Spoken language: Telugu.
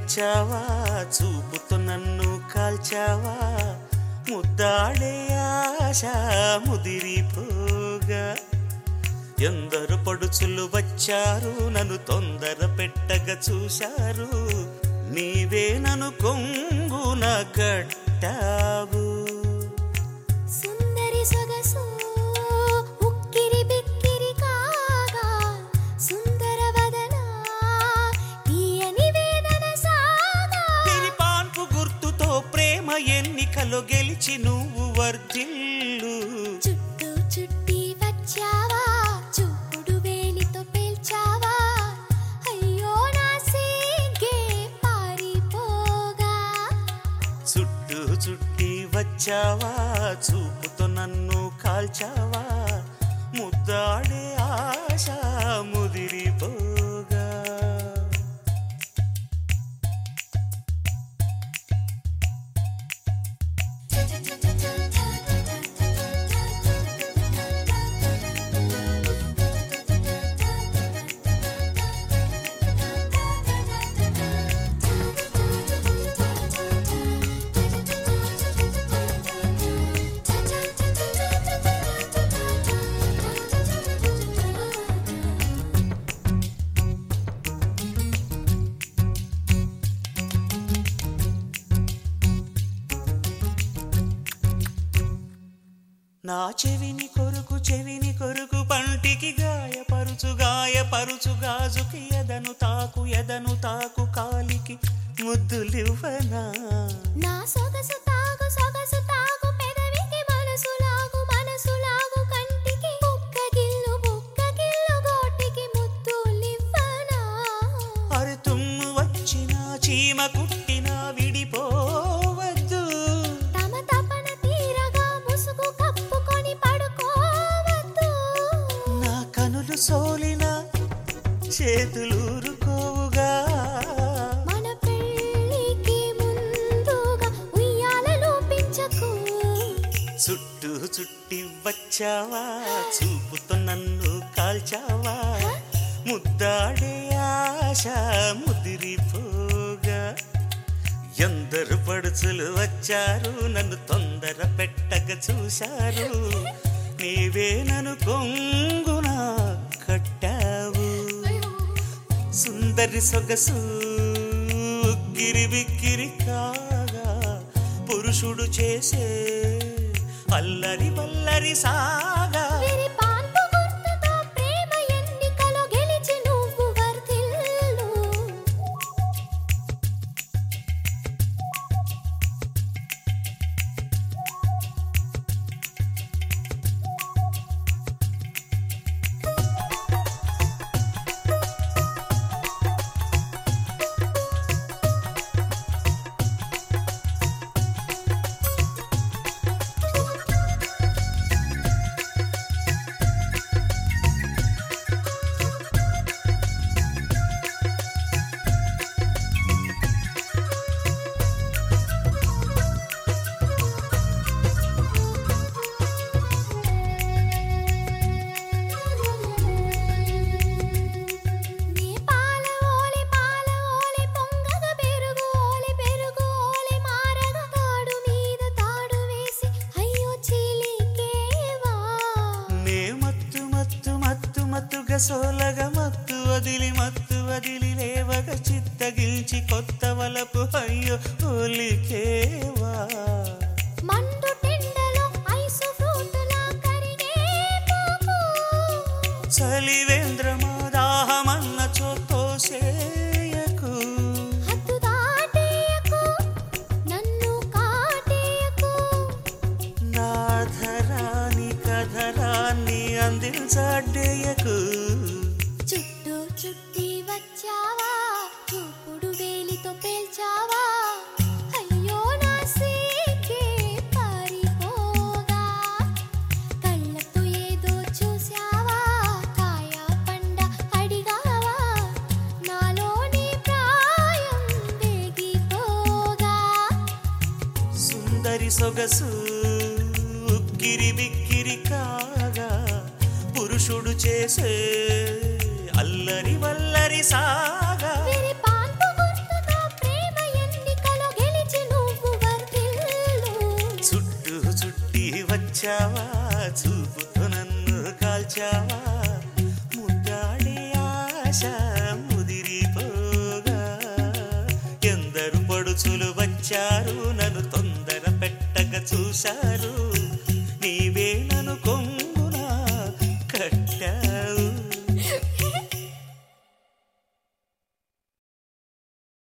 వచ్చావా చూపుతో నన్ను కాల్చావా ముద్దాడే ఆశ ముదిరిపోగా ఎందరు పడుచులు వచ్చారు నన్ను తొందర పెట్టగా చూశారు నీవే నన్ను కొంగున కట్టావు సుందరి సొగసు ఉక్కిరి బిక్కిరి కాగా సుందర వదన తీయని వేదన సాగా పాన్పు గుర్తుతో ప్రేమ ఎన్నికలో గెలిచి నువ్వు వర్ధిల్లు చుట్టూ చుట్టి వచ్చావా చూపుడు వేలితో పేల్చావా అయ్యో నా సిగ్గే పారిపోగా చుట్టూ చుట్టి వచ్చావా చూపుతో నన్ను కాల్చావా ముద్దాడే ఆశ ముదిరిపోగా నా చెవిని కొరుకు చెవిని కొరుకు పంటికి గాయపరుచు గాయపరుచు గాజుకి ఎదను తాకు ఎదను తాకు కాలికి ముద్దులివ్వనా నా సొగసు తాగు సొగసు తాగు పెదవికి మనసు లాగు మనసు లాగు కంటికి బుక్క గిల్లు బుక్క గిల్లు గోటికి ముద్దులివ్వనా అరి తుమ్ము వచ్చిన చీమ కుట్టిన విడిపోవద్దు తమ తపన తీరగా ముసుగు కప్పుకొని పడుకోవద్దు నా కనులు సోలిన చేతులూరుకోవుగా మన పెళ్ళికి ముందుగా ఉయ్యాలలో పెంచకు చుట్టూ చుట్టి వచ్చావా చూపుతో నన్ను కాల్చావా ముద్దాడే ఆశ ముదిరిపోగా ఎందరు పడుచులు వచ్చారు నన్ను తొందర పెట్టగా చూశారు నీవే నన్ను కొంగున కట్టావు సుందరి సొగసు గిరి బిక్కిరి కాగా పురుషుడు చేసే అల్లరి వల్లరి సాగా వీరి పాన్పు గుర్తుతో ప్రేమ ఎన్నికలో గెలిచి నువ్వు వర్ధిల్లు నీ పాల ఓలే పాల ఓలే పొంగగ పెరుగు ఓలే పెరుగు ఓలే మారగా తాడు మీద తాడు వేసి అయ్యో చీలికేవా నే మత్తు మత్తు మత్తు మత్తుగా సోలగా మత్తు వదిలి మత్తు వదిలి లేవగ చిత్తగిల్చి కొత్త వలపు అయ్యో ఒలికేవా మండు టెండలో ఐసు ఫ్రూటులా కరిగే పోకు చలివేంద్రమా దాహమన్న చోతోసేయకు హద్దు దాటేయకు నన్ను కాటేయకు నాధరాని కధరాన్ని అందించడ్డేయకు చుట్టూ చుట్టి వచ్చావా చూపుడు వేలితో పేల్చావా అయ్యో నా సీకే పారిపోగా కళ్ళతో ఏదో చూసావా కాయ పండ అడిగావా నాలోని ప్రాయం వేగిపోగా సుందరి సొగసు ఉక్కిరి బిక్కిరి కాగా పురుషుడు చేసే అల్లరి వల్లరి సాగా వీరి పాన్పు గుర్తుతో ప్రేమ వచ్చావా చూపుతో నన్ను కాల్చావా ముద్దాడే ఆశ ముదిరిపోగా ఎందరు పడుచులు వచ్చారు నన్ను తొందర పెట్టక చూశారు